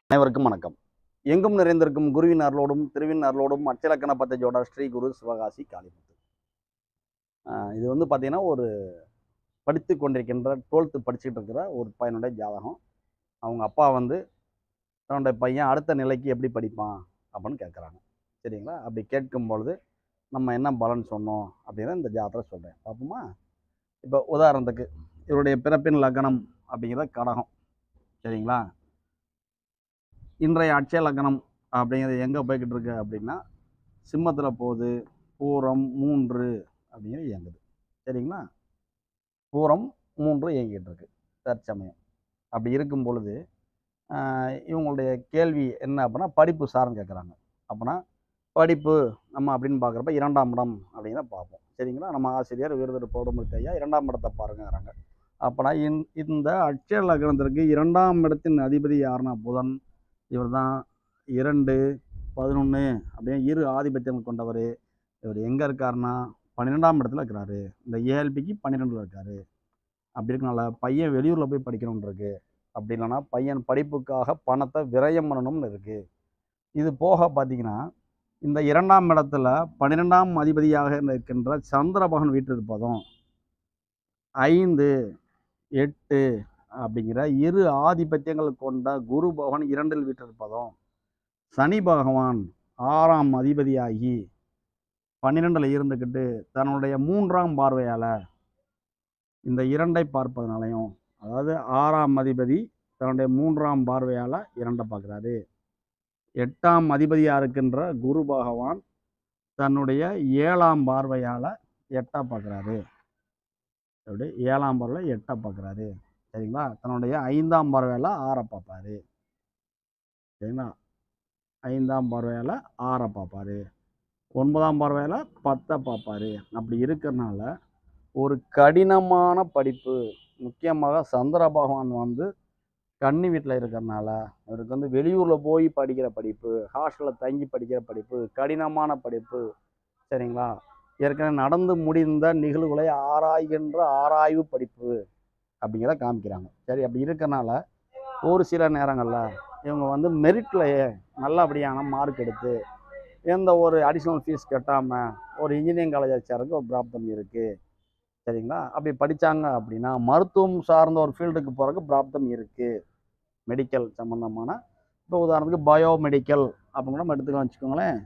அனைவருக்கும் வணக்கம் எங்கும் நிறைந்திருக்கும் குருவின் அருளோடும் திருவின் அருளோடும் அச்சலக்கண பத்தஜோட ஸ்ரீ குரு சிவகாசி காளிமுத்து ஆஹ் இது வந்து பார்த்தீங்கன்னா ஒரு படித்து கொண்டிருக்கின்ற டுவெல்த்து படிச்சுட்டு இருக்கிற ஒரு பையனுடைய ஜாதகம் அவங்க அப்பா வந்து தன்னுடைய பையன் அடுத்த நிலைக்கு எப்படி படிப்பான் அப்படின்னு கேட்குறாங்க சரிங்களா அப்படி கேட்கும் பொழுது நம்ம என்ன பலன் சொன்னோம் அப்படின்னு இந்த ஜாதகத்தை சொல்கிறேன் பார்ப்போமா இப்போ உதாரணத்துக்கு இவருடைய பிறப்பின் லக்னம் அப்படிங்கிறத கடகம் சரிங்களா இன்றைய அட்சய லக்னம் அப்படிங்கிறது எங்கே போய்கிட்டு இருக்கு அப்படின்னா சிம்மத்தில் போகுது பூரம் மூன்று அப்படிங்கிறது இயங்குது சரிங்களா பூரம் மூன்று இயங்கிட்டு இருக்கு தற்சமயம் அப்படி இருக்கும் பொழுது ஆஹ், இவங்களுடைய கேள்வி என்ன அப்படின்னா படிப்பு சார்னு கேட்குறாங்க அப்படின்னா படிப்பு நம்ம அப்படின்னு பார்க்குறப்ப இரண்டாம் இடம் அப்படிங்கிறத பார்ப்போம் சரிங்களா நம்ம ஆசிரியர் விருது போடும்போது ஐயா இரண்டாம் இடத்தை பாருங்கிறாங்க அப்போனா இந் இந்த அட்சய லக்னத்திற்கு இரண்டாம் இடத்தின் அதிபதி யாருன்னா புதன் இவர் தான் இரண்டு பதினொன்று அப்படியே இரு ஆதிபத்தியம் கொண்டவர் இவர் எங்கே இருக்காருன்னா பன்னிரெண்டாம் இடத்துல இருக்கிறாரு இந்த ஏஎல்பிக்கு பன்னிரெண்டில் இருக்காரு அப்படி இருக்கனால பையன் வெளியூரில் போய் படிக்கணும்னு இருக்கு அப்படி இல்லைன்னா பையன் படிப்புக்காக பணத்தை விரயம் பண்ணணும்னு இருக்கு இது போக பார்த்தீங்கன்னா இந்த இரண்டாம் இடத்துல பன்னிரெண்டாம் அதிபதியாக இருக்கின்ற சந்திர பகவான் வீட்டில் இருப்பதும் ஐந்து எட்டு அப்படிங்கிற இரு ஆதிபத்தியங்கள் கொண்ட குரு பகவான் இரண்டில் வீற்றிருப்பதும் சனி பகவான் ஆறாம் அதிபதியாகி பன்னிரெண்டில் இருந்துக்கிட்டு தன்னுடைய மூன்றாம் பார்வையால் இந்த இரண்டை பார்ப்பதனாலையும் அதாவது ஆறாம் அதிபதி தன்னுடைய மூன்றாம் பார்வையால் இரண்டை பார்க்குறாரு எட்டாம் அதிபதியாக இருக்கின்ற குரு பகவான் தன்னுடைய ஏழாம் பார்வையால் எட்டா பார்க்குறாரு அப்படி ஏழாம் பார்வையில் எட்டை பார்க்குறாரு சரிங்களா தன்னுடைய ஐந்தாம் பார்வையால் ஆறை பார்ப்பாரு சரிங்களா ஐந்தாம் பார்வையால் ஆறை பார்ப்பாரு ஒன்பதாம் பார்வையால் பத்தை பார்ப்பாரு அப்படி இருக்கிறனால ஒரு கடினமான படிப்பு முக்கியமாக சந்திர பகவான் வந்து கன்னி வீட்டில் இருக்கிறனால இவருக்கு வந்து வெளியூரில் போய் படிக்கிற படிப்பு ஹாஸ்டலில் தங்கி படிக்கிற படிப்பு கடினமான படிப்பு சரிங்களா ஏற்கனவே நடந்து முடிந்த நிகழ்வுகளை ஆராய்கின்ற ஆராய்வு படிப்பு அப்படிங்கிறத காமிக்கிறாங்க சரி அப்படி இருக்கறனால ஒரு சில நேரங்களில் இவங்க வந்து மெரிட்லையே நல்லபடியான மார்க் எடுத்து எந்த ஒரு அடிஷ்னல் ஃபீஸ் கட்டாமல் ஒரு இன்ஜினியரிங் காலேஜ் சேரக்கு ஒரு பிராப்தம் இருக்குது சரிங்களா அப்படி படித்தாங்க அப்படின்னா மருத்துவம் சார்ந்த ஒரு ஃபீல்டுக்கு போகிறதுக்கு பிராப்தம் இருக்குது மெடிக்கல் சம்மந்தமான இப்போ உதாரணத்துக்கு பயோ மெடிக்கல் அப்படின்னு கூட நம்ம எடுத்துக்கலாம் வச்சுக்கோங்களேன்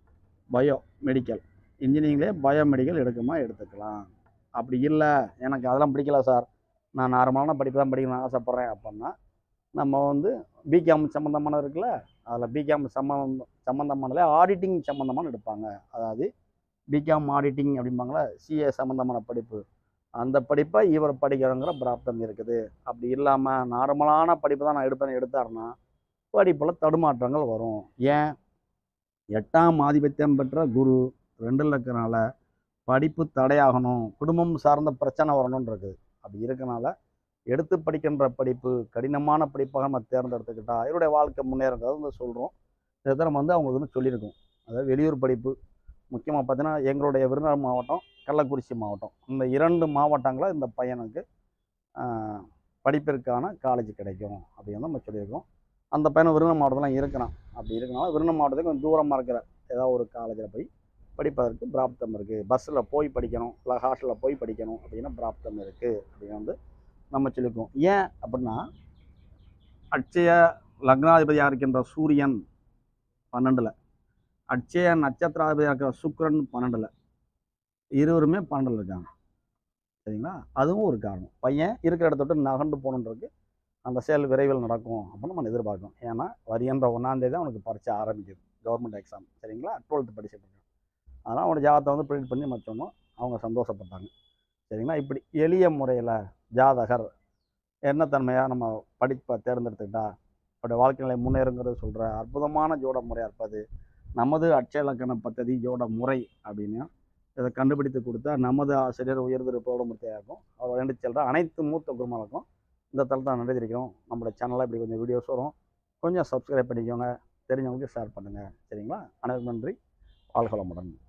பயோ மெடிக்கல் இன்ஜினியரிங்லேயே பயோ மெடிக்கல் எடுக்குமா எடுத்துக்கலாம் அப்படி இல்லை எனக்கு அதெல்லாம் பிடிக்கல சார் நான் நார்மலான படிப்பு தான் படிக்கணும்னு ஆசைப்பட்றேன் அப்படின்னா நம்ம வந்து பிகாம் சம்மந்தமான இருக்குல்ல அதில் பிகாம் சம்மந்தம் சம்மந்தமானதில் ஆடிட்டிங் சம்மந்தமான எடுப்பாங்க அதாவது பிகாம் ஆடிட்டிங் அப்படிம்பாங்களே சிஏ சம்மந்தமான படிப்பு அந்த படிப்பை இவர் படிக்கிறோங்கிற பிராப்தம் இருக்குது அப்படி இல்லாமல் நார்மலான படிப்பு தான் நான் எடுப்பேன் எடுத்தாருன்னா படிப்பில் தடுமாற்றங்கள் வரும் ஏன் எட்டாம் ஆதிபத்தியம் பெற்ற குரு ரெண்டில் இருக்கிறனால படிப்பு தடையாகணும் குடும்பம் சார்ந்த பிரச்சனை வரணும்னு இருக்குது அப்படி இருக்கனால எடுத்து படிக்கின்ற படிப்பு கடினமான படிப்பாக நம்ம தேர்ந்தெடுத்துக்கிட்டா இவருடைய வாழ்க்கை முன்னேறங்கிறது வந்து சொல்கிறோம் இதை நம்ம வந்து அவங்களுக்கு வந்து சொல்லியிருக்கோம் அதாவது வெளியூர் படிப்பு முக்கியமாக பார்த்தீங்கன்னா எங்களுடைய விருதுநகர் மாவட்டம் கள்ளக்குறிச்சி மாவட்டம் இந்த இரண்டு மாவட்டங்களில் இந்த பையனுக்கு ஆஹ், படிப்பிற்கான காலேஜ் கிடைக்கும் அப்படின்னு நம்ம சொல்லியிருக்கோம் அந்த பையன் விருதுநகர் மாவட்டத்தில் இருக்கிறான் அப்படி இருக்கனால விருதுநகர் மாவட்டத்துக்கு கொஞ்சம் தூரமாக இருக்கிற ஏதாவது ஒரு காலேஜில் போய் படிப்பதற்கு பிராப்தம் இருக்குது பஸ்ஸில் போய் படிக்கணும் இல்லை ஹாஸ்டலில் போய் படிக்கணும் அப்படின்னா பிராப்தம் இருக்குது அப்படின்னு வந்து நம்ம சொல்லியிருக்கோம் ஏன் அப்படின்னா அட்சய லக்னாதிபதியாக இருக்கின்ற சூரியன் பன்னெண்டில் அட்சய நட்சத்திராதிபதியாக இருக்கிற சுக்கிரன் பன்னெண்டில் இருவருமே பன்னெண்டில் இருக்காங்க சரிங்களா அதுவும் ஒரு காரணம் பையன் இருக்கிற இடத்த விட்டு நகண்டு போகணுன்றதுக்கு அந்த செயல் விரைவில் நடக்கும் அப்படின்னு நம்ம எதிர்பார்க்கணும் ஏன்னா வருகின்ற ஒன்றாந்தேதி தான் அவனுக்கு பரீட்சை ஆரம்பிக்குது கவர்மெண்ட் எக்ஸாம் சரிங்களா டுவெல்த்து படிச்சுட்டு இருக்கான் அதனால் அவனோட ஜாதகத்தை வந்து ப்ரிண்ட் பண்ணி நம்ம சொன்னோம் அவங்க சந்தோஷப்பட்டாங்க சரிங்களா இப்படி எளிய முறையில் ஜாதகர் என்ன தன்மையாக நம்ம படிப்பை தேர்ந்தெடுத்துக்கிட்டா அவருடைய வாழ்க்கை நிலை முன்னேறுங்கிறது சொல்கிற அற்புதமான ஜோட முறையாக இருப்பது நமது அட்சய இலக்கண பദ്ധதி ஜோட முறை அப்படின்னு இதை கண்டுபிடித்து கொடுத்தா நமது ஆசிரியர் உயர்திரு பௌடமூர்த்தியாக இருக்கும் அவர் ரெண்டு செல்ற அனைத்து மூத்த குருமாருக்கும் இந்த தளத்தை நன்றி தெரிவிக்கிறோம் நம்மளோட சேனலில் இப்படி கொஞ்சம் வீடியோஸ் வரும் கொஞ்சம் சப்ஸ்கிரைப் பண்ணிக்கோங்க தெரிஞ்சவங்களுக்கு ஷேர் பண்ணுங்கள் சரிங்களா அனைவருக்கும் நன்றி வாழ்க வளமுடன்